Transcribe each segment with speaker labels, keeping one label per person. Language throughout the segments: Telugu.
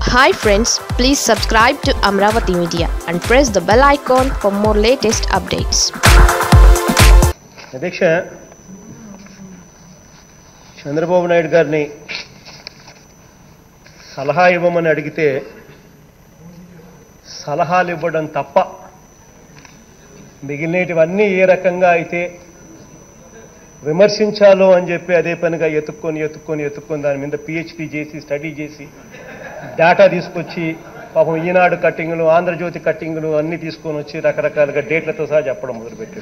Speaker 1: hi friends please subscribe to Amaravati media and press the bell icon for more latest updates
Speaker 2: అధ్యక్ష చంద్రబాబు నాయుడు గారిని సలహా ఇవ్వమని అడిగితే సలహాలు ఇవ్వడం తప్ప మిగిలినటివన్నీ ఏ రకంగా అయితే విమర్శించాలో అని చెప్పి అదే పనిగా ఎత్తుక్కొని ఎత్తుక్కొని ఎత్తుక్కొని దాని మీద పిహెచ్డి చేసి స్టడీ చేసి డేటా తీసుకొచ్చి పాపం ఈనాడు కట్టింగులు ఆంధ్రజ్యోతి కట్టింగులు అన్నీ తీసుకొని వచ్చి రకరకాలుగా డేట్లతో సహా చెప్పడం మొదలుపెట్టారు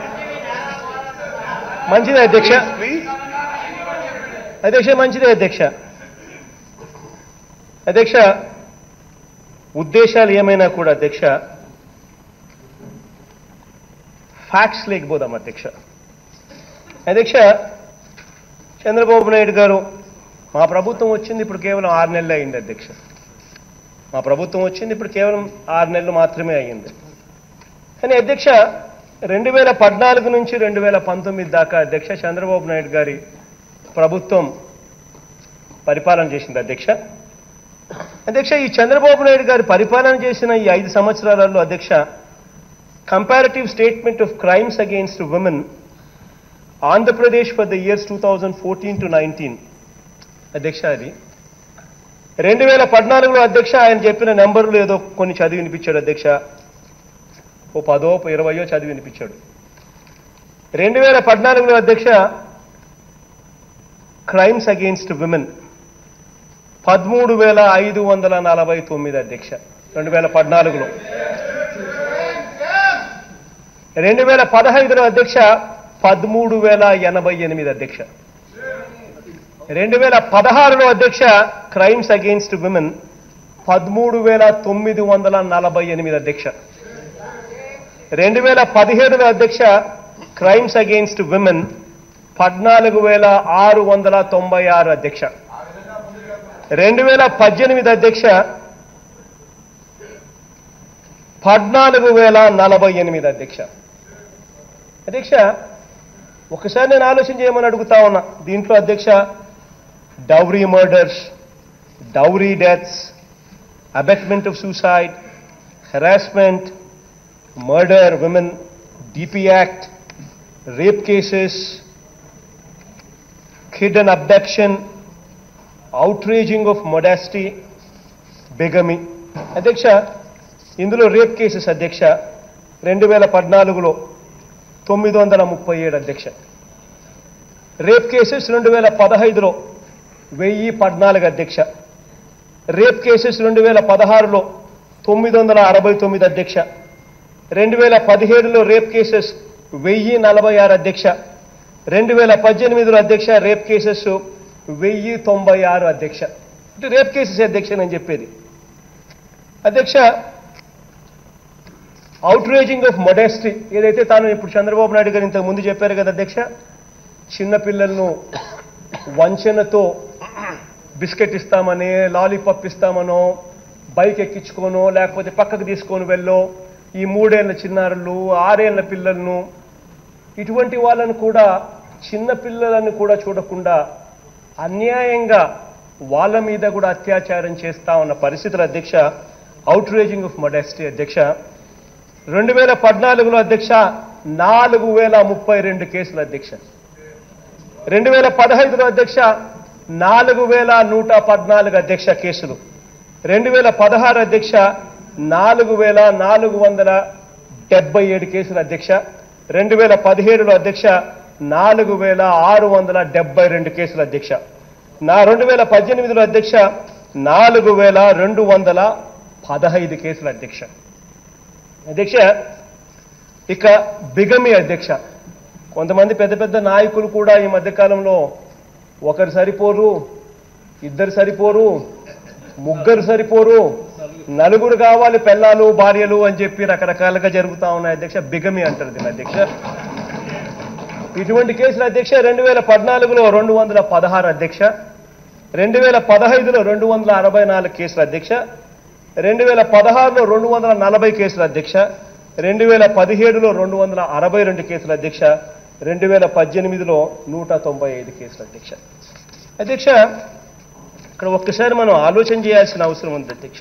Speaker 2: మంచిదే అధ్యక్ష అధ్యక్ష మంచిదే అధ్యక్ష అధ్యక్ష ఉద్దేశాలు ఏమైనా కూడా అధ్యక్ష ఫ్యాక్ట్స్ లేకపోదాం అధ్యక్ష అధ్యక్ష చంద్రబాబు నాయుడు గారు మా ప్రభుత్వం వచ్చింది ఇప్పుడు కేవలం ఆరు నెలలు అయింది అధ్యక్ష మా ప్రభుత్వం వచ్చింది ఇప్పుడు కేవలం ఆరు నెలలు మాత్రమే అయ్యింది కానీ అధ్యక్ష రెండు వేల పద్నాలుగు నుంచి రెండు వేల పంతొమ్మిది దాకా అధ్యక్ష చంద్రబాబు నాయుడు గారి ప్రభుత్వం పరిపాలన చేసింది అధ్యక్ష అధ్యక్ష ఈ చంద్రబాబు నాయుడు గారి పరిపాలన చేసిన ఈ ఐదు సంవత్సరాలలో అధ్యక్ష comparative statement of crimes against women Andhra Pradesh for the years two thousand fourteen to nineteen అధ్యక్ష అది రెండు వేల పద్నాలుగులో అధ్యక్ష ఆయన చెప్పిన నెంబర్లు ఏదో కొన్ని చదివి వినిపించాడు అధ్యక్ష ఓ పదో ఇరవయో చదివి వినిపించాడు రెండు వేల పద్నాలుగులో అధ్యక్ష క్రైమ్స్ అగెయిన్స్ట్ విమెన్ పదమూడు వేల ఐదు వందల నలభై తొమ్మిది అధ్యక్ష రెండు వేల పద్నాలుగులో రెండు వేల పదహైదులో అధ్యక్ష పదమూడు వేల ఎనభై ఎనిమిది అధ్యక్ష రెండు వేల పదహారులో అధ్యక్ష క్రైమ్స్ అగెయిన్స్ట్ విమెన్ పదమూడు వేల తొమ్మిది వందల నలభై ఎనిమిది అధ్యక్ష రెండు వేల పదిహేడులో అధ్యక్ష క్రైమ్స్ అగెయిన్స్ట్ విమెన్ పద్నాలుగు వేల ఆరు వందల తొంభై ఆరు అధ్యక్ష రెండు వేల పద్దెనిమిది అధ్యక్ష పద్నాలుగు వేల నలభై ఎనిమిది అధ్యక్ష అధ్యక్ష ఒకసారి నేను ఆలోచన చేయమని అడుగుతా ఉన్నా దీంట్లో అధ్యక్ష dowry murders dowry deaths abetment of suicide harassment murder women DP act rape cases kid and abduction outraging of modesty బెగమి అధ్యక్ష ఇందులో రేప్ కేసెస్ అధ్యక్ష రెండు వేల పద్నాలుగులో తొమ్మిది వందల ముప్పై ఏడు అధ్యక్ష రేప్ కేసెస్ రెండు వేల పదహైదులో వెయ్యి పద్నాలుగు అధ్యక్ష రేప్ కేసెస్ రెండు వేల పదహారులో తొమ్మిది వందల అరవై తొమ్మిది అధ్యక్ష రెండు వేల పదిహేడులో రేప్ కేసెస్ వెయ్యి నలభై ఆరు అధ్యక్ష రెండు వేల పద్దెనిమిదిలో అధ్యక్ష రేప్ కేసెస్ వెయ్యి తొంభై ఆరు అధ్యక్ష అంటే రేప్ కేసెస్ అధ్యక్ష నేను చెప్పేది అధ్యక్ష అవుట్రేజింగ్ ఆఫ్ మొడెస్టీ ఏదైతే తాను ఇప్పుడు చంద్రబాబు నాయుడు గారు ఇంతకు ముందు చెప్పారు కదా అధ్యక్ష చిన్నపిల్లలను వంచనతో బిస్కెట్ ఇస్తామని లాలీపాప్ ఇస్తామనో బైక్ ఎక్కించుకోనో లేకపోతే పక్కకు తీసుకొని వెళ్ళో ఈ మూడేళ్ల చిన్నారులు ఆరేళ్ల పిల్లలను ఇటువంటి వాళ్ళను కూడా చిన్న పిల్లలను కూడా చూడకుండా అన్యాయంగా వాళ్ళ మీద కూడా అత్యాచారం చేస్తా ఉన్న పరిస్థితుల అధ్యక్ష అవుట్రేజింగ్ ఆఫ్ మొడెస్టీ అధ్యక్ష రెండు వేల పద్నాలుగులో అధ్యక్ష నాలుగు వేల ముప్పై రెండు కేసులు అధ్యక్ష రెండు వేల పదహైదులో అధ్యక్ష నాలుగు వేల నూట పద్నాలుగు అధ్యక్ష కేసులు రెండు వేల పదహారు అధ్యక్ష నాలుగు వేల నాలుగు వందల డెబ్బై ఏడు కేసులు అధ్యక్ష రెండు వేల పదిహేడులో అధ్యక్ష నాలుగు వేల ఆరు వందల డెబ్బై రెండు కేసులు అధ్యక్ష నా రెండు వేల పద్దెనిమిదిలో అధ్యక్ష నాలుగు వేల రెండు వందల పదహైదు కేసులు అధ్యక్ష అధ్యక్ష ఇక బిగమి అధ్యక్ష కొంతమంది పెద్ద పెద్ద నాయకులు కూడా ఈ మధ్యకాలంలో ఒకరు సరిపోరు ఇద్దరు సరిపోరు ముగ్గురు సరిపోరు నలుగురు కావాలి పెళ్ళాలు భార్యలు అని చెప్పి రకరకాలుగా జరుగుతా ఉన్నాయి అధ్యక్ష బిగమి అంటారు దీని అధ్యక్ష ఇటువంటి కేసులు అధ్యక్ష రెండు వేల పద్నాలుగులో రెండు వందల పదహారు అధ్యక్ష రెండు వేల పదహైదులో రెండు వందల అరవై నాలుగు కేసులు అధ్యక్ష రెండు వేల పదహారులో రెండు వందల నలభై కేసులు అధ్యక్ష రెండు వేల పదిహేడులో రెండు వందల అరవై రెండు కేసులు అధ్యక్ష రెండు వేల పద్దెనిమిదిలో నూట తొంభై ఐదు కేసులు అధ్యక్ష అధ్యక్ష ఇక్కడ ఒక్కసారి మనం ఆలోచన చేయాల్సిన అవసరం ఉంది అధ్యక్ష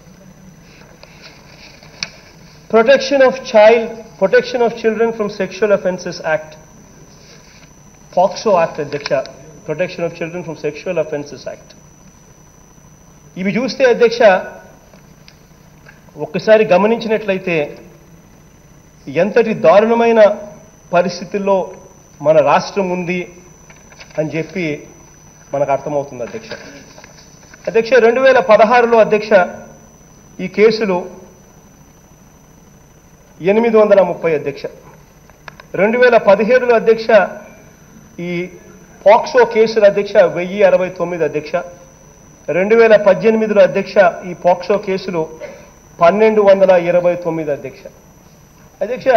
Speaker 2: protection of child protection of children from sexual offences act POCSO act అధ్యక్ష protection of children from sexual offences act ఇవి చూస్తే అధ్యక్ష ఒక్కసారి గమనించినట్లయితే ఎంతటి దారుణమైన పరిస్థితుల్లో మన రాష్ట్రం ఉంది అని చెప్పి మనకు అర్థమవుతుంది అధ్యక్ష అధ్యక్ష రెండు వేల పదహారులో అధ్యక్ష ఈ కేసులు ఎనిమిది వందల ముప్పై అధ్యక్ష రెండు వేల పదిహేడులో అధ్యక్ష ఈ పాక్సో కేసుల అధ్యక్ష వెయ్యి అరవై తొమ్మిది అధ్యక్ష రెండు వేల పద్దెనిమిదిలో అధ్యక్ష ఈ పాక్సో కేసులు పన్నెండు వందల ఇరవై తొమ్మిది అధ్యక్ష అధ్యక్ష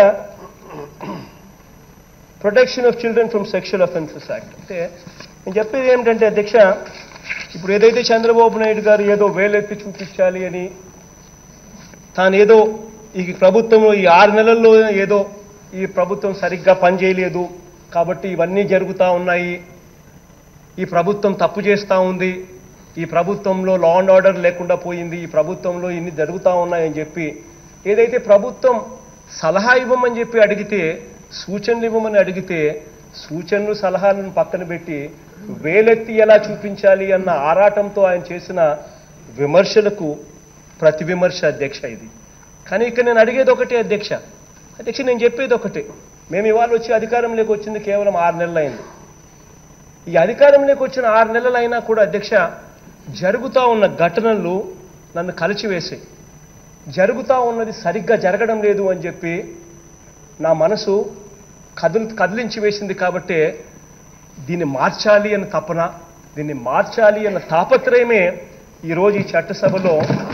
Speaker 2: protection of children from sexual offences act అంటే నేను చెప్పేది ఏమిటంటే అధ్యక్ష ఇప్పుడు ఏదైతే చంద్రబాబు నాయుడు గారు ఏదో వేలెత్తి చూపించాలి అని తాను ఏదో ఈ ప్రభుత్వంలో ఈ ఆరు నెలల్లో ఏదో ఈ ప్రభుత్వం సరిగ్గా పనిచేయలేదు కాబట్టి ఇవన్నీ జరుగుతూ ఉన్నాయి ఈ ప్రభుత్వం తప్పు చేస్తూ ఉంది ఈ ప్రభుత్వంలో లా అండ్ ఆర్డర్ లేకుండా పోయింది ఈ ప్రభుత్వంలో ఇన్ని జరుగుతూ ఉన్నాయని చెప్పి ఏదైతే ప్రభుత్వం సలహా ఇవ్వమని చెప్పి అడిగితే సూచనలు ఇవ్వమని అడిగితే సూచనలు సలహాలను పక్కన పెట్టి వేలెత్తి ఎలా చూపించాలి అన్న ఆరాటంతో ఆయన చేసిన విమర్శలకు ప్రతి విమర్శ అధ్యక్ష ఇది కానీ ఇక్కడ నేను అడిగేది ఒకటే అధ్యక్ష అధ్యక్ష నేను చెప్పేది ఒకటే మేము ఇవాళ వచ్చి అధికారంలోకి వచ్చింది కేవలం ఆరు నెలలు అయింది ఈ అధికారంలోకి వచ్చిన ఆరు నెలలైనా కూడా అధ్యక్ష జరుగుతూ ఉన్న ఘటనలు నన్ను కలిచివేసాయి జరుగుతూ ఉన్నది సరిగ్గా జరగడం లేదు అని చెప్పి నా మనసు కదిలి కదిలించి వేసింది కాబట్టే దీన్ని మార్చాలి అన్న తపన దీన్ని మార్చాలి అన్న తాపత్రయమే ఈరోజు ఈ చట్టసభలో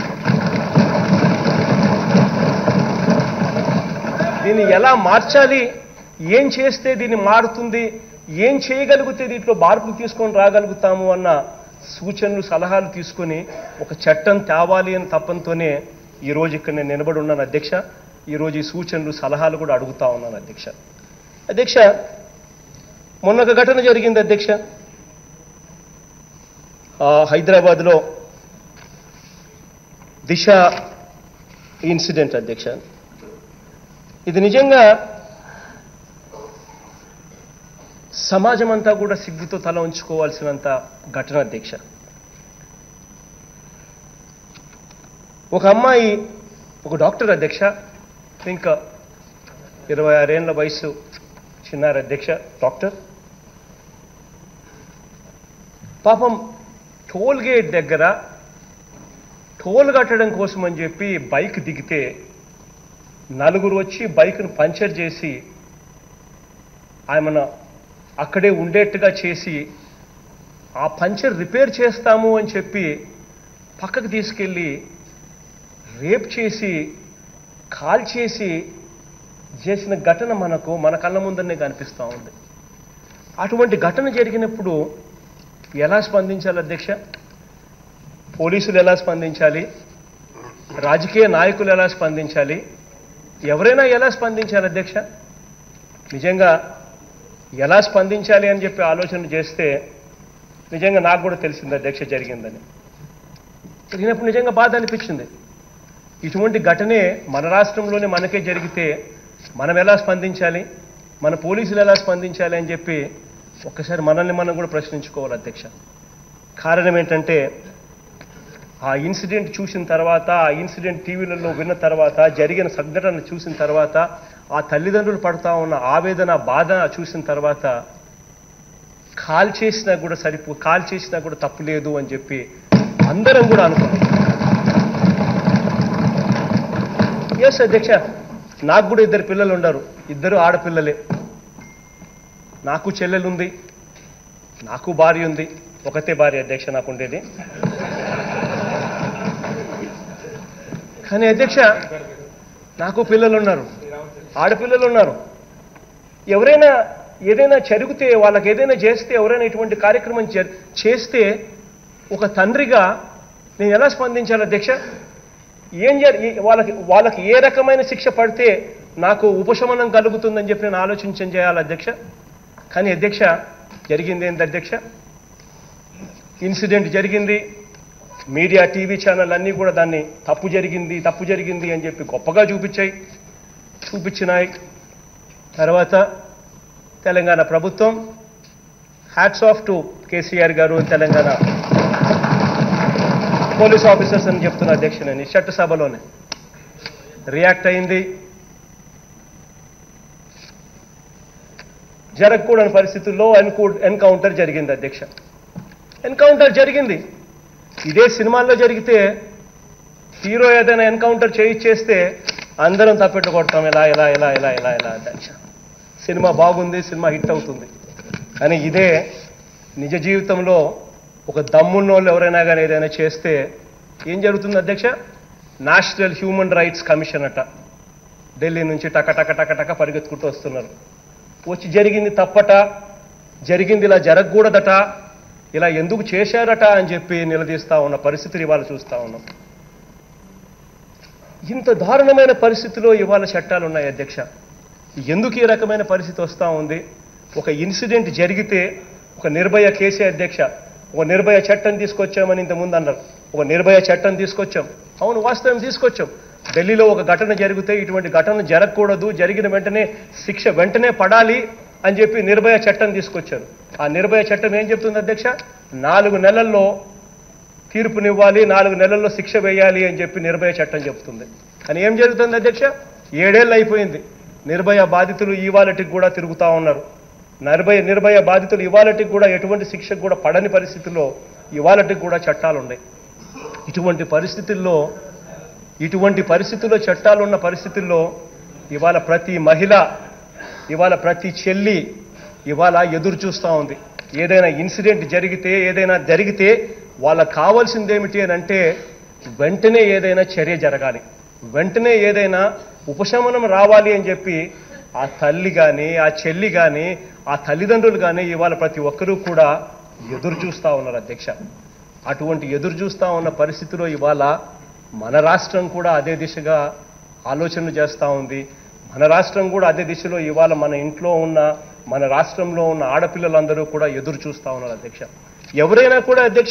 Speaker 2: దీన్ని ఎలా మార్చాలి ఏం చేస్తే దీన్ని మారుతుంది ఏం చేయగలిగితే దీంట్లో మార్పులు తీసుకొని రాగలుగుతాము అన్న సూచనలు సలహాలు తీసుకొని ఒక చట్టం తేవాలి అని తప్పంతోనే ఈరోజు ఇక్కడ నేను నిలబడి ఉన్నాను అధ్యక్ష ఈరోజు ఈ సూచనలు సలహాలు కూడా అడుగుతా ఉన్నాను అధ్యక్ష అధ్యక్ష మొన్న ఒక ఘటన జరిగింది అధ్యక్ష ఆ, హైదరాబాద్లో దిశ ఇన్సిడెంట్ అధ్యక్ష ఇది నిజంగా సమాజం అంతా కూడా సిగ్గుతో తల ఉంచుకోవాల్సినంత ఘటన అధ్యక్ష ఒక అమ్మాయి ఒక డాక్టర్ అధ్యక్ష ఇంకా ఇరవై ఆరేళ్ల వయసు చిన్నారు అధ్యక్ష డాక్టర్ పాపం టోల్ గేట్ దగ్గర టోల్ కట్టడం కోసం అని చెప్పి బైక్ దిగితే నలుగురు వచ్చి బైక్ను పంచర్ చేసి ఆమెను అక్కడే ఉండేట్టుగా చేసి ఆ పంచర్ రిపేర్ చేస్తాము అని చెప్పి పక్కకు తీసుకెళ్ళి రేప్ చేసి కాల్ చేసి చేసిన ఘటన మనకు మన కళ్ళ ముందరనే కనిపిస్తూ ఉంది అటువంటి ఘటన జరిగినప్పుడు ఎలా స్పందించాలి అధ్యక్ష పోలీసులు ఎలా స్పందించాలి రాజకీయ నాయకులు ఎలా స్పందించాలి ఎవరైనా ఎలా స్పందించాలి అధ్యక్ష నిజంగా ఎలా స్పందించాలి అని చెప్పి ఆలోచన చేస్తే నిజంగా నాకు కూడా తెలిసింది అధ్యక్ష జరిగిందని జరిగినప్పుడు నిజంగా బాధ అనిపించింది ఇటువంటి ఘటనే మన రాష్ట్రంలోనే మనకే జరిగితే మనం ఎలా స్పందించాలి మన పోలీసులు ఎలా స్పందించాలి అని చెప్పి ఒక్కసారి మనల్ని మనం కూడా ప్రశ్నించుకోవాలి అధ్యక్ష కారణం ఏంటంటే ఆ ఇన్సిడెంట్ చూసిన తర్వాత ఆ ఇన్సిడెంట్ టీవీలలో విన్న తర్వాత జరిగిన సంఘటన చూసిన తర్వాత ఆ తల్లిదండ్రులు పడుతూ ఉన్న ఆవేదన బాధ చూసిన తర్వాత కాల్ చేసినా కూడా సరిపో కాల్ చేసినా కూడా తప్పు లేదు అని చెప్పి అందరం కూడా అనుకున్నాం ఎస్ అధ్యక్ష నాకు కూడా ఇద్దరు పిల్లలు ఉన్నారు ఇద్దరు ఆడపిల్లలే నాకు చెల్లెలు ఉంది నాకు భార్య ఉంది ఒకతే భార్య అధ్యక్ష నాకు ఉండేది కానీ అధ్యక్ష నాకు పిల్లలు ఉన్నారు ఆడపిల్లలు ఉన్నారు ఎవరైనా ఏదైనా జరిగితే వాళ్ళకి ఏదైనా చేస్తే ఎవరైనా ఇటువంటి కార్యక్రమం జరి- చేస్తే ఒక తండ్రిగా నేను ఎలా స్పందించాలి అధ్యక్ష ఏం జరి ఈ- వాళ్ళకి వాళ్ళకి ఏ రకమైన శిక్ష పడితే నాకు ఉపశమనం కలుగుతుందని చెప్పి నేను ఆలోచించం చేయాలి అధ్యక్ష కానీ అధ్యక్ష జరిగింది ఏంటి అధ్యక్ష ఇన్సిడెంట్ జరిగింది మీడియా టీవీ ఛానల్ అన్నీ కూడా దాన్ని తప్పు జరిగింది తప్పు జరిగింది అని చెప్పి గొప్పగా చూపించాయి చూపించినాయి తర్వాత తెలంగాణ ప్రభుత్వం హ్యాట్స్ ఆఫ్ టు కేసీఆర్ గారు తెలంగాణ పోలీస్ ఆఫీసర్స్ అని చెప్తున్న అధ్యక్షులని చట్టసభలోనే రియాక్ట్ అయింది జరగకూడని పరిస్థితుల్లో ఎన్కౌ ఎన్కౌంటర్ జరిగింది అధ్యక్ష ఎన్కౌంటర్ జరిగింది ఇదే సినిమాల్లో జరిగితే హీరో ఏదైనా ఎన్కౌంటర్ చేయిచ్చేస్తే అందరం తప్పెట్టు కొడతాం ఇలా ఇలా ఇలా ఇలా ఇలా ఇలా అధ్యక్ష సినిమా బాగుంది సినిమా హిట్ అవుతుంది కానీ ఇదే నిజ జీవితంలో ఒక దమ్మున్నోళ్ళు ఎవరైనా కానీ ఏదైనా చేస్తే ఏం జరుగుతుంది అధ్యక్ష నేషనల్ హ్యూమన్ రైట్స్ కమిషన్ అట ఢిల్లీ నుంచి టక టక టక టక పరిగెత్తుకుంటూ వస్తున్నారు వచ్చి జరిగింది తప్పట జరిగింది ఇలా జరగకూడదట ఇలా ఎందుకు చేశారట అని చెప్పి నిలదీస్తా ఉన్న పరిస్థితిని ఇవాళ చూస్తా ఉన్నాం ఇంత దారుణమైన పరిస్థితిలో ఇవాళ చట్టాలు ఉన్నాయి అధ్యక్ష ఎందుకు ఈ రకమైన పరిస్థితి వస్తూ ఉంది ఒక ఇన్సిడెంట్ జరిగితే ఒక నిర్భయ కేసే అధ్యక్ష ఒక నిర్భయ చట్టం తీసుకొచ్చామని ఇంతకుముందు అన్నారు ఒక నిర్భయ చట్టం తీసుకొచ్చాం అవును వాస్తవం తీసుకొచ్చాం ఢిల్లీలో ఒక ఘటన జరిగితే ఇటువంటి ఘటన జరగకూడదు జరిగిన వెంటనే శిక్ష వెంటనే పడాలి అని చెప్పి నిర్భయ చట్టం తీసుకొచ్చారు ఆ నిర్భయ చట్టం ఏం చెప్తుంది అధ్యక్ష నాలుగు నెలల్లో తీర్పునివ్వాలి నాలుగు నెలల్లో శిక్ష వేయాలి అని చెప్పి నిర్భయ చట్టం చెప్తుంది కానీ ఏం జరుగుతుంది అధ్యక్ష ఏడేళ్ళు అయిపోయింది నిర్భయ బాధితులు ఇవాళటికి కూడా తిరుగుతా ఉన్నారు నిర్భయ నిర్భయ బాధితులు ఇవాళటికి కూడా ఎటువంటి శిక్షకు కూడా పడని పరిస్థితుల్లో ఇవాళటికి కూడా చట్టాలు ఉన్నాయి ఇటువంటి పరిస్థితుల్లో ఇటువంటి పరిస్థితుల్లో చట్టాలు ఉన్న పరిస్థితుల్లో ఇవాళ ప్రతి మహిళ ఇవాళ ప్రతి చెల్లి ఇవాళ ఎదురు చూస్తూ ఉంది ఏదైనా ఇన్సిడెంట్ జరిగితే ఏదైనా జరిగితే వాళ్ళకు కావాల్సింది ఏమిటి అని అంటే వెంటనే ఏదైనా చర్య జరగాలి వెంటనే ఏదైనా ఉపశమనం రావాలి అని చెప్పి ఆ తల్లి కానీ ఆ చెల్లి కానీ ఆ తల్లిదండ్రులు కానీ ఇవాళ ప్రతి ఒక్కరూ కూడా ఎదురు చూస్తూ ఉన్నారు అధ్యక్ష అటువంటి ఎదురు చూస్తూ ఉన్న పరిస్థితిలో ఇవాళ మన రాష్ట్రం కూడా అదే దిశగా ఆలోచనలు చేస్తూ ఉంది మన రాష్ట్రం కూడా అదే దిశలో ఇవాళ మన ఇంట్లో ఉన్న మన రాష్ట్రంలో ఉన్న ఆడపిల్లలందరూ కూడా ఎదురు చూస్తూ ఉన్నారు అధ్యక్ష ఎవరైనా కూడా అధ్యక్ష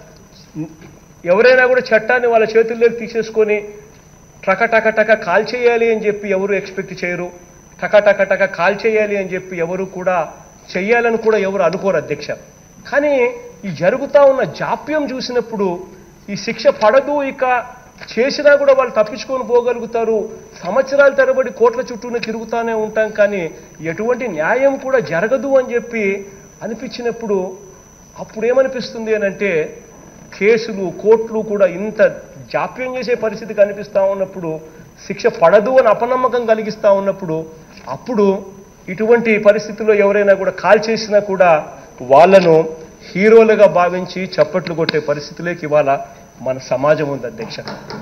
Speaker 2: ఎవరైనా కూడా చట్టాన్ని వాళ్ళ చేతుల్లోకి తీసేసుకొని టక టక టక కాల్ చేయాలి అని చెప్పి ఎవరు ఎక్స్పెక్ట్ చేయరు టక టక టక కాల్ చేయాలి అని చెప్పి ఎవరు కూడా చెయ్యాలని కూడా ఎవరు అనుకోరు అధ్యక్ష కానీ ఈ జరుగుతా ఉన్న జాప్యం చూసినప్పుడు ఈ శిక్ష పడదు ఇక చేసినా కూడా వాళ్ళు తప్పించుకొని పోగలుగుతారు సంవత్సరాల తరబడి కోట్ల చుట్టూనే తిరుగుతానే ఉంటాం కానీ ఎటువంటి న్యాయం కూడా జరగదు అని చెప్పి అనిపించినప్పుడు అప్పుడు ఏమనిపిస్తుంది అని అంటే కేసులు కోర్టులు కూడా ఇంత జాప్యం చేసే పరిస్థితి కనిపిస్తా ఉన్నప్పుడు శిక్ష పడదు అని అపనమ్మకం కలిగిస్తా ఉన్నప్పుడు అప్పుడు ఇటువంటి పరిస్థితుల్లో ఎవరైనా కూడా కాల్ చేసినా కూడా వాళ్ళను హీరోలుగా భావించి చప్పట్లు కొట్టే పరిస్థితిలోకి ఇవాళ మన సమాజం ఉంది అధ్యక్ష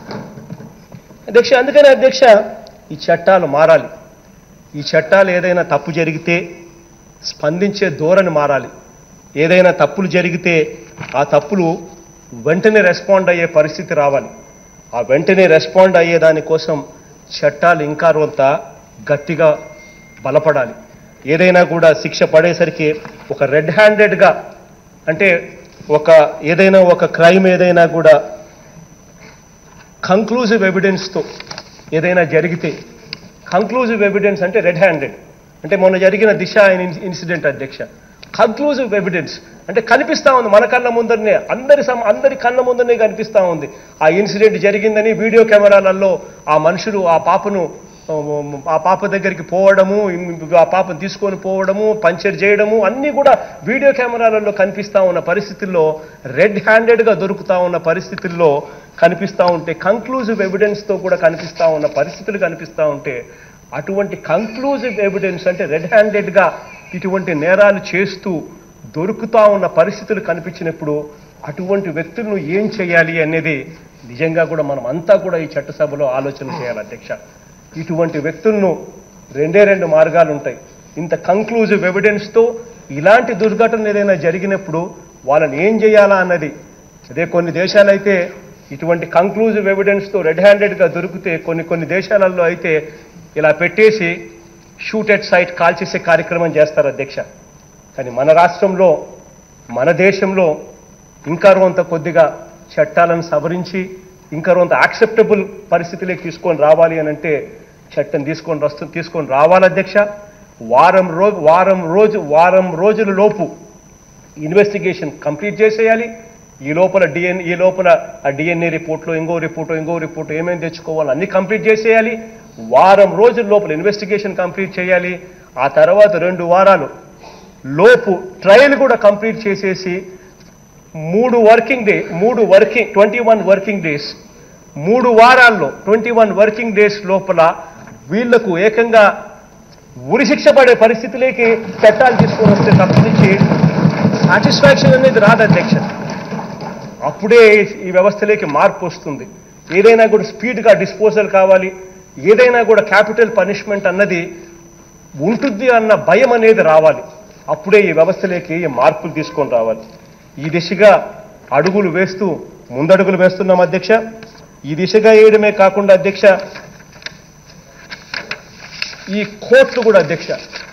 Speaker 2: అధ్యక్ష అందుకని అధ్యక్ష ఈ చట్టాలు మారాలి ఈ చట్టాలు ఏదైనా తప్పు జరిగితే స్పందించే ధోరణి మారాలి ఏదైనా తప్పులు జరిగితే ఆ తప్పులు వెంటనే రెస్పాండ్ అయ్యే పరిస్థితి రావాలి ఆ వెంటనే రెస్పాండ్ అయ్యే దానికోసం చట్టాలు ఇంకా కొంత గట్టిగా బలపడాలి ఏదైనా కూడా శిక్ష పడేసరికి ఒక రెడ్ హ్యాండెడ్గా అంటే ఒక ఏదైనా ఒక క్రైమ్ ఏదైనా కూడా కంక్లూజివ్ ఎవిడెన్స్తో ఏదైనా జరిగితే కంక్లూజివ్ ఎవిడెన్స్ అంటే రెడ్ హ్యాండెడ్ అంటే మొన్న జరిగిన దిశ ఇన్సిడెంట్ అధ్యక్ష కంక్లూజివ్ ఎవిడెన్స్ అంటే కనిపిస్తా ఉంది మన కళ్ళ ముందరనే అందరి సమ అందరి కళ్ళ ముందరనే కనిపిస్తా ఉంది ఆ ఇన్సిడెంట్ జరిగిందని వీడియో కెమెరాలలో ఆ మనుషులు ఆ పాపను ఆ పాప దగ్గరికి పోవడము ఆ పాపను తీసుకొని పోవడము పంచర్ చేయడము అన్నీ కూడా వీడియో కెమెరాలలో కనిపిస్తా ఉన్న పరిస్థితుల్లో రెడ్ హ్యాండెడ్గా దొరుకుతా ఉన్న పరిస్థితుల్లో కనిపిస్తా ఉంటే కంక్లూజివ్ ఎవిడెన్స్తో కూడా కనిపిస్తా ఉన్న పరిస్థితులు కనిపిస్తా ఉంటే అటువంటి కంక్లూజివ్ ఎవిడెన్స్ అంటే రెడ్ హ్యాండెడ్గా ఇటువంటి నేరాలు చేస్తూ దొరుకుతా ఉన్న పరిస్థితులు కనిపించినప్పుడు అటువంటి వ్యక్తులను ఏం చేయాలి అనేది నిజంగా కూడా మనం అంతా కూడా ఈ చట్టసభలో ఆలోచన చేయాలి అధ్యక్ష ఇటువంటి వ్యక్తులను రెండే రెండు మార్గాలు ఉంటాయి ఇంత కంక్లూజివ్ ఎవిడెన్స్తో ఇలాంటి దుర్ఘటన ఏదైనా జరిగినప్పుడు వాళ్ళని ఏం చేయాలా అన్నది అదే కొన్ని దేశాలైతే ఇటువంటి కంక్లూజివ్ ఎవిడెన్స్తో రెడ్ హ్యాండెడ్గా దొరికితే కొన్ని కొన్ని దేశాలలో అయితే ఇలా పెట్టేసి షూట్ ఎట్ సైట్ కాల్ చేసే కార్యక్రమం చేస్తారు అధ్యక్ష కానీ మన రాష్ట్రంలో మన దేశంలో ఇంకా కొంత కొద్దిగా చట్టాలను సవరించి ఇంకా కొంత యాక్సెప్టబుల్ పరిస్థితిలోకి తీసుకొని రావాలి అని అంటే చట్టం తీసుకొని వస్తు తీసుకొని రావాలి అధ్యక్ష వారం రోజు వారం రోజు వారం రోజుల లోపు ఇన్వెస్టిగేషన్ కంప్లీట్ చేసేయాలి ఈ లోపల డిఎన్ ఈ లోపల ఆ డిఎన్ఏ రిపోర్ట్లో ఇంకో రిపోర్టు ఇంకో రిపోర్టు ఏమేమి తెచ్చుకోవాలో అన్ని కంప్లీట్ చేసేయాలి వారం రోజుల లోపల ఇన్వెస్టిగేషన్ కంప్లీట్ చేయాలి ఆ తర్వాత రెండు వారాలు లోపు ట్రయల్ కూడా కంప్లీట్ చేసేసి మూడు వర్కింగ్ డే మూడు working twenty one working days మూడు వారాల్లో ట్వంటీ వన్ వర్కింగ్ డేస్ లోపల వీళ్లకు ఏకంగా ఉరిశిక్ష పడే పరిస్థితిలోకి చట్టాలు తీసుకొని వస్తే తప్పించి సాటిస్ఫాక్షన్ అనేది రాదు అధ్యక్ష అప్పుడే ఈ వ్యవస్థలోకి మార్పు వస్తుంది ఏదైనా కూడా స్పీడ్గా డిస్పోజల్ కావాలి ఏదైనా కూడా క్యాపిటల్ పనిష్మెంట్ అన్నది ఉంటుంది అన్న భయం అనేది రావాలి అప్పుడే ఈ వ్యవస్థలోకి ఈ మార్పులు తీసుకొని రావాలి ఈ దిశగా అడుగులు వేస్తూ ముందడుగులు వేస్తున్నాం అధ్యక్ష ఈ దిశగా వేయడమే కాకుండా అధ్యక్ష ఈ కోర్టులు కూడా అధ్యక్ష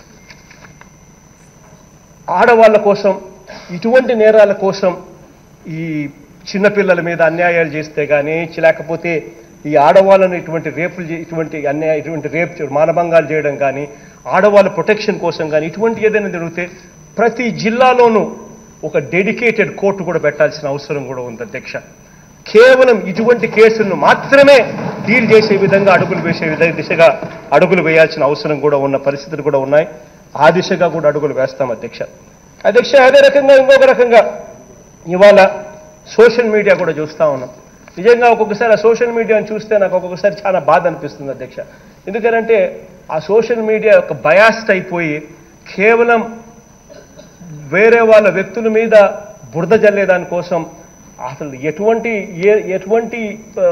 Speaker 2: ఆడవాళ్ళ కోసం ఇటువంటి నేరాల కోసం ఈ చిన్నపిల్లల మీద అన్యాయాలు చేస్తే కానీ లేకపోతే ఈ ఆడవాళ్ళను ఇటువంటి రేపులు చే- ఇటువంటి అన్యాయ ఇటువంటి రేప్ చే- మానభంగాలు చేయడం కానీ ఆడవాళ్ళ ప్రొటెక్షన్ కోసం కానీ ఇటువంటి ఏదైనా జరిగితే ప్రతి జిల్లాలోనూ ఒక డెడికేటెడ్ కోర్టు కూడా పెట్టాల్సిన అవసరం కూడా ఉంది అధ్యక్ష కేవలం ఇటువంటి కేసులను మాత్రమే డీల్ చేసే విధంగా అడుగులు వేసే విధంగా దిశగా అడుగులు వేయాల్సిన అవసరం కూడా ఉన్న పరిస్థితులు కూడా ఉన్నాయి ఆ దిశగా కూడా అడుగులు వేస్తాం అధ్యక్ష అధ్యక్ష అదే రకంగా ఇంకొక రకంగా ఇవాళ సోషల్ మీడియా కూడా చూస్తా ఉన్నాం నిజంగా ఒక్కొక్కసారి ఆ సోషల్ మీడియాను చూస్తే నాకు ఒక్కొక్కసారి చాలా బాధ అనిపిస్తుంది అధ్యక్ష ఎందుకంటే ఆ సోషల్ మీడియా ఒక బయాస్ట్ అయిపోయి కేవలం వేరే వాళ్ళ వ్యక్తుల మీద బురద జల్లేదాని కోసం అసలు ఎటువంటి ఏ ఎటువంటి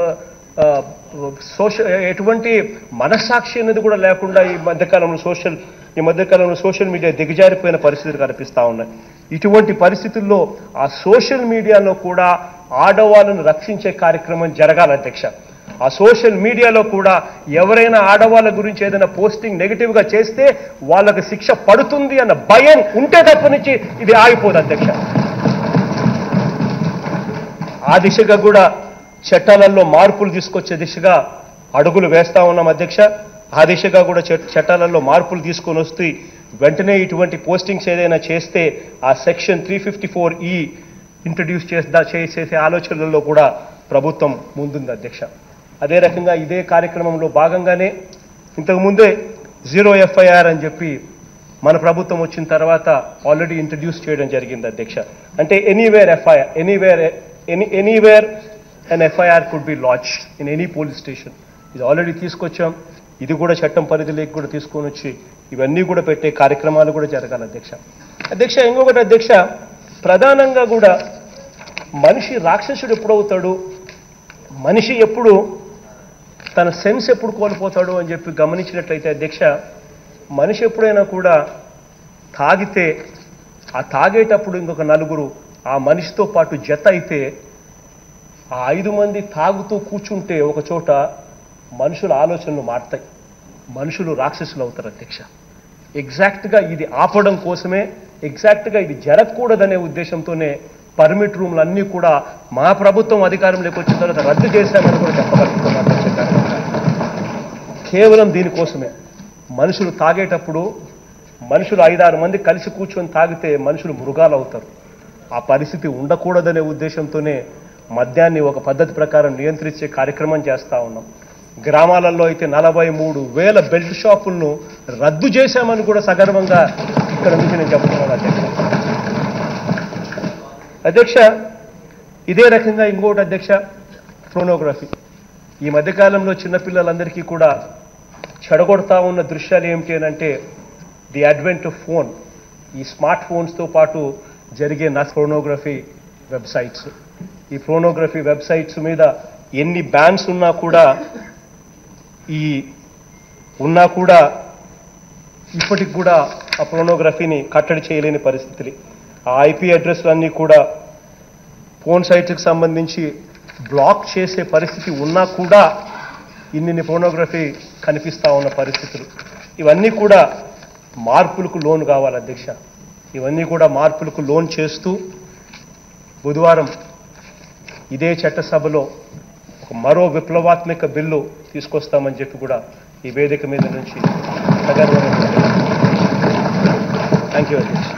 Speaker 2: సోషల్ ఎటువంటి మనస్సాక్షి అనేది కూడా లేకుండా ఈ మధ్యకాలంలో సోషల్ ఈ మధ్యకాలంలో సోషల్ మీడియా దిగజారిపోయిన పరిస్థితులు కనిపిస్తా ఉన్నాయి ఇటువంటి పరిస్థితుల్లో ఆ సోషల్ మీడియాలో కూడా ఆడవాళ్ళను రక్షించే కార్యక్రమం జరగాలి అధ్యక్ష ఆ సోషల్ మీడియాలో కూడా ఎవరైనా ఆడవాళ్ళ గురించి ఏదైనా పోస్టింగ్ నెగిటివ్ గా చేస్తే వాళ్ళకి శిక్ష పడుతుంది అన్న భయం ఉంటే తప్ప నుంచి ఇది ఆగిపోదు అధ్యక్ష ఆ దిశగా కూడా చట్టాలలో మార్పులు తీసుకొచ్చే దిశగా అడుగులు వేస్తా ఉన్నాం అధ్యక్ష ఆ దిశగా కూడా చట్- చట్టాలలో మార్పులు తీసుకొని వస్తే వెంటనే ఇటువంటి పోస్టింగ్స్ ఏదైనా చేస్తే ఆ సెక్షన్ త్రీ ఫిఫ్టీ ఫోర్ ఈ ఇంట్రడ్యూస్ చేస్తా చేసే ఆలోచనలలో కూడా ప్రభుత్వం ముందుంది అధ్యక్ష అదే రకంగా ఇదే కార్యక్రమంలో భాగంగానే ఇంతకు ముందే జీరో ఎఫ్ఐఆర్ అని చెప్పి మన ప్రభుత్వం వచ్చిన తర్వాత ఆల్రెడీ ఇంట్రడ్యూస్ చేయడం జరిగింది అధ్యక్ష అంటే anywhere FIR anywhere any anywhere an FIR could be launch in any police station ఇది ఆల్రెడీ తీసుకొచ్చాం ఇది కూడా చట్టం పరిధిలోకి కూడా తీసుకొని వచ్చి ఇవన్నీ కూడా పెట్టే కార్యక్రమాలు కూడా జరగాలి అధ్యక్ష అధ్యక్ష ఇంకొకటి అధ్యక్ష ప్రధానంగా కూడా మనిషి రాక్షసుడు ఎప్పుడవుతాడు మనిషి ఎప్పుడు తన సెన్స్ ఎప్పుడు కోల్పోతాడు అని చెప్పి గమనించినట్లయితే అధ్యక్ష మనిషి ఎప్పుడైనా కూడా తాగితే ఆ తాగేటప్పుడు ఇంకొక నలుగురు ఆ మనిషితో పాటు జత అయితే ఆ ఐదు మంది తాగుతూ కూర్చుంటే ఒక చోట మనుషుల ఆలోచనలు మారుతాయి మనుషులు రాక్షసులు అవుతారు అధ్యక్ష ఎగ్జాక్ట్గా ఇది ఆపడం కోసమే ఎగ్జాక్ట్గా ఇది జరగకూడదనే ఉద్దేశంతోనే పర్మిట్ రూమ్లు అన్నీ కూడా మా ప్రభుత్వం అధికారంలోకి వచ్చిన తర్వాత రద్దు చేశామని కూడా చెప్పగలుగుతున్నాం అధ్యక్ష కేవలం దీనికోసమే మనుషులు తాగేటప్పుడు మనుషులు ఐదారు మంది కలిసి కూర్చొని తాగితే మనుషులు మృగాలు అవుతారు ఆ పరిస్థితి ఉండకూడదనే ఉద్దేశంతోనే మద్యాన్ని ఒక పద్ధతి ప్రకారం నియంత్రించే కార్యక్రమం చేస్తా ఉన్నాం గ్రామాలలో అయితే నలభై మూడు వేల బెల్ట్ షాపులను రద్దు చేశామని కూడా సగర్వంగా ఇక్కడ నుంచి నేను చెప్తున్నాను అధ్యక్ష అధ్యక్ష ఇదే రకంగా ఇంకోటి అధ్యక్ష ఫోనోగ్రఫీ ఈ మధ్యకాలంలో చిన్నపిల్లలందరికీ కూడా చెడగొడతా ఉన్న దృశ్యాలు ఏమిటి అని అంటే ది అడ్వెంట్ ఆఫ్ ఫోన్ ఈ స్మార్ట్ ఫోన్స్తో పాటు జరిగే నా ఫోనోగ్రఫీ వెబ్సైట్స్ ఈ ఫోనోగ్రఫీ వెబ్సైట్స్ మీద ఎన్ని బ్యాన్స్ ఉన్నా కూడా ఈ ఉన్నా కూడా ఇప్పటికి కూడా ఆ ఫోనోగ్రఫీని కట్టడి చేయలేని పరిస్థితులు ఆ ఐపీ అడ్రస్లు అన్నీ కూడా ఫోన్ సైట్కి సంబంధించి బ్లాక్ చేసే పరిస్థితి ఉన్నా కూడా ఇన్ని ఫోనోగ్రఫీ కనిపిస్తా ఉన్న పరిస్థితులు ఇవన్నీ కూడా మార్పులకు లోన్ కావాలి అధ్యక్ష ఇవన్నీ కూడా మార్పులకు లోన్ చేస్తూ బుధవారం ఇదే చట్టసభలో ఒక మరో విప్లవాత్మక బిల్లు తీసుకొస్తామని చెప్పి కూడా ఈ వేదిక మీద నుంచి సగర్వంగా థ్యాంక్ యూ అధ్యక్ష